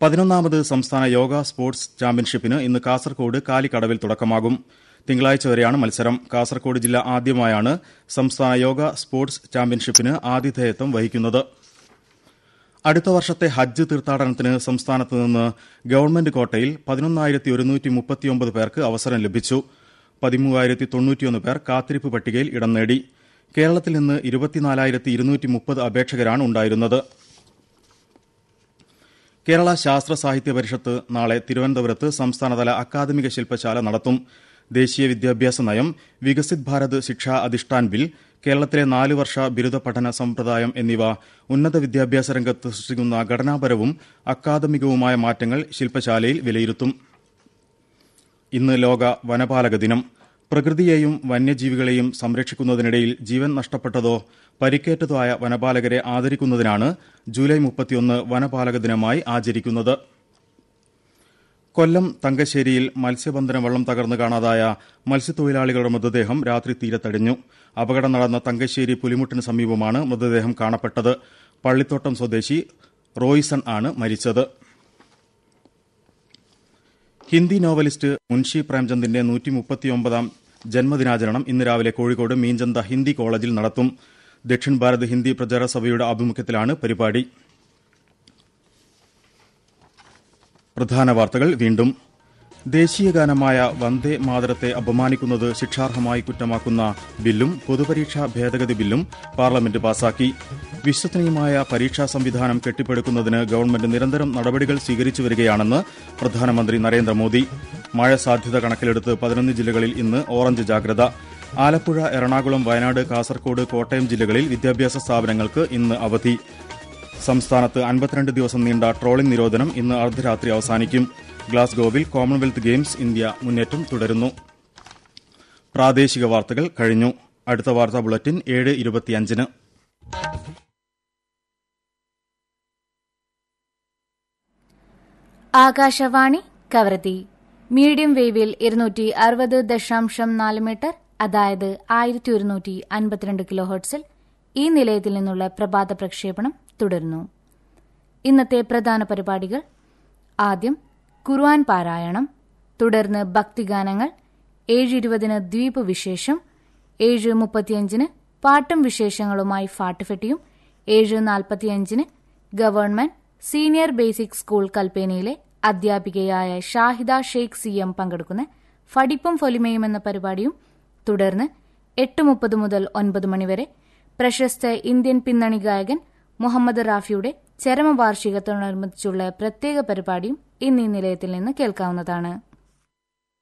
പതിനൊന്നാമത് സംസ്ഥാന യോഗ സ്പോർട്സ് ചാമ്പ്യൻഷിപ്പിന് ഇന്ന് കാസർകോട് കാലിക്കടവിൽ തുടക്കമാകും തിങ്കളാഴ്ച വരെയാണ് മത്സരം കാസർകോട് ജില്ല ആദ്യമായാണ് സംസ്ഥാന യോഗ സ്പോർട്സ് ചാമ്പ്യൻഷിപ്പിന് ആതിഥേയത്വം വഹിക്കുന്നത് അടുത്ത വർഷത്തെ ഹജ്ജ് തീർത്ഥാടനത്തിന് സംസ്ഥാനത്ത് നിന്ന് ഗവൺമെന്റ് കോട്ടയിൽ പതിനൊന്നായിരത്തി ഒരുന്നൂറ്റി മുപ്പത്തിയൊമ്പത് പേർക്ക് അവസരം ലഭിച്ചു പതിമൂവായിരത്തി തൊണ്ണൂറ്റിയൊന്ന് പേർ കാത്തിരിപ്പ് പട്ടികയിൽ ഇടം നേടി കേരളത്തിൽ നിന്ന് ഇരുപത്തിനാലായിരത്തി ഇരുന്നൂറ്റി മുപ്പത് അപേക്ഷകരാണ് ഉണ്ടായിരുന്നത് കേരള ശാസ്ത്ര സാഹിത്യ പരിഷത്ത് നാളെ തിരുവനന്തപുരത്ത് സംസ്ഥാനതല അക്കാദമിക ശില്പശാല നടത്തും ദേശീയ വിദ്യാഭ്യാസ നയം വികസിത് ഭാരത് ശിക്ഷാ അധിഷ്ഠാൻ ബിൽ കേരളത്തിലെ നാല് വർഷ ബിരുദ പഠന സമ്പ്രദായം എന്നിവ ഉന്നത വിദ്യാഭ്യാസ രംഗത്ത് സൃഷ്ടിക്കുന്ന ഘടനാപരവും അക്കാദമികവുമായ മാറ്റങ്ങൾ ശില്പശാലയിൽ വിലയിരുത്തും ഇന്ന് ലോക വനപാലക ദിനം പ്രകൃതിയെയും വന്യജീവികളെയും സംരക്ഷിക്കുന്നതിനിടയിൽ ജീവൻ നഷ്ടപ്പെട്ടതോ പരിക്കേറ്റതോ ആയ വനപാലകരെ ആദരിക്കുന്നതിനാണ് ജൂലൈ മുപ്പത്തിയൊന്ന് വനപാലക ദിനമായി ആചരിക്കുന്നത് കൊല്ലം തങ്കശ്ശേരിയിൽ മത്സ്യബന്ധന വള്ളം തകർന്ന് കാണാതായ മത്സ്യത്തൊഴിലാളികളുടെ മൃതദേഹം രാത്രി തീരത്തടിഞ്ഞു അപകടം നടന്ന തങ്കശ്ശേരി പുലിമുട്ടിന് സമീപമാണ് മൃതദേഹം കാണപ്പെട്ടത് പള്ളിത്തോട്ടം സ്വദേശി റോയ്സൺ ആണ് മരിച്ചത് ഹിന്ദി നോവലിസ്റ്റ് മുൻഷി പ്രേംചന്ദിന്റെ നൂറ്റി മുപ്പത്തിയൊമ്പതാം ജന്മദിനാചരണം ഇന്ന് രാവിലെ കോഴിക്കോട് മീഞ്ചന്ത ഹിന്ദി കോളേജിൽ നടത്തും ദക്ഷിൺ ഭാരത് ഹിന്ദി പ്രചാര സഭയുടെ ആഭിമുഖ്യത്തിലാണ് പരിപാടി പ്രധാന വാർത്തകൾ വീണ്ടും ദേശീയഗാനമായ വന്ദേ മാതരത്തെ അപമാനിക്കുന്നത് ശിക്ഷാർഹമായി കുറ്റമാക്കുന്ന ബില്ലും പൊതുപരീക്ഷാ ഭേദഗതി ബില്ലും പാർലമെന്റ് പാസാക്കി വിശ്വസനീയമായ പരീക്ഷാ സംവിധാനം കെട്ടിപ്പടുക്കുന്നതിന് ഗവൺമെന്റ് നിരന്തരം നടപടികൾ സ്വീകരിച്ചു വരികയാണെന്ന് പ്രധാനമന്ത്രി നരേന്ദ്രമോദി മഴ സാധ്യത കണക്കിലെടുത്ത് പതിനൊന്ന് ജില്ലകളിൽ ഇന്ന് ഓറഞ്ച് ജാഗ്രത ആലപ്പുഴ എറണാകുളം വയനാട് കാസർകോട് കോട്ടയം ജില്ലകളിൽ വിദ്യാഭ്യാസ സ്ഥാപനങ്ങൾക്ക് ഇന്ന് അവധി സംസ്ഥാനത്ത് അൻപത്തിരണ്ട് ദിവസം നീണ്ട ട്രോളിംഗ് നിരോധനം ഇന്ന് അർദ്ധരാത്രി അവസാനിക്കും ഗ്ലാസ്ഗോവിൽ കോമൺവെൽത്ത് ഗെയിംസ് ഇന്ത്യ മുന്നേറ്റം തുടരുന്നു പ്രാദേശിക വാർത്തകൾ കഴിഞ്ഞു അടുത്ത വാർത്താ ബുള്ളറ്റിൻ ഏഴ് ഇരുപത്തിയഞ്ചിന് ആകാശവാണി കവരത്തി മീഡിയം വേവിൽ ഇരുന്നൂറ്റി അറുപത് ദശാംശം നാല് മീറ്റർ അതായത് ആയിരത്തി ഒരുന്നൂറ്റി അൻപത്തിരണ്ട് കിലോ ഹെർട്സിൽ ഈ നിലയത്തിൽ നിന്നുള്ള പ്രഭാത പ്രക്ഷേപണം തുടരുന്നു ഇന്നത്തെ പ്രധാന പരിപാടികൾ ആദ്യം ഖുർആൻ പാരായണം തുടർന്ന് ഭക്തിഗാനങ്ങൾ ഏഴ് ഇരുപതിന് ദ്വീപ് വിശേഷം ഏഴ് മുപ്പത്തിയഞ്ചിന് പാട്ടും വിശേഷങ്ങളുമായി ഫാട്ടുഫെട്ടിയും ഏഴ് നാൽപ്പത്തിയഞ്ചിന് ഗവൺമെന്റ് സീനിയർ ബേസിക് സ്കൂൾ കൽപ്പേനയിലെ അധ്യാപികയായ ഷാഹിദ ഷെയ്ഖ് സി എം പങ്കെടുക്കുന്ന ഫടിപ്പും ഫൊലിമയും എന്ന പരിപാടിയും തുടർന്ന് എട്ട് മുപ്പത് മുതൽ ഒൻപത് മണിവരെ പ്രശസ്ത ഇന്ത്യൻ പിന്നണി ഗായകൻ മുഹമ്മദ് റാഫിയുടെ ചരമവാർഷികത്തോടനുബന്ധിച്ചുള്ള പ്രത്യേക പരിപാടിയും ഇന്ന് ഈ നിലയത്തിൽ നിന്ന് കേൾക്കാവുന്നതാണ്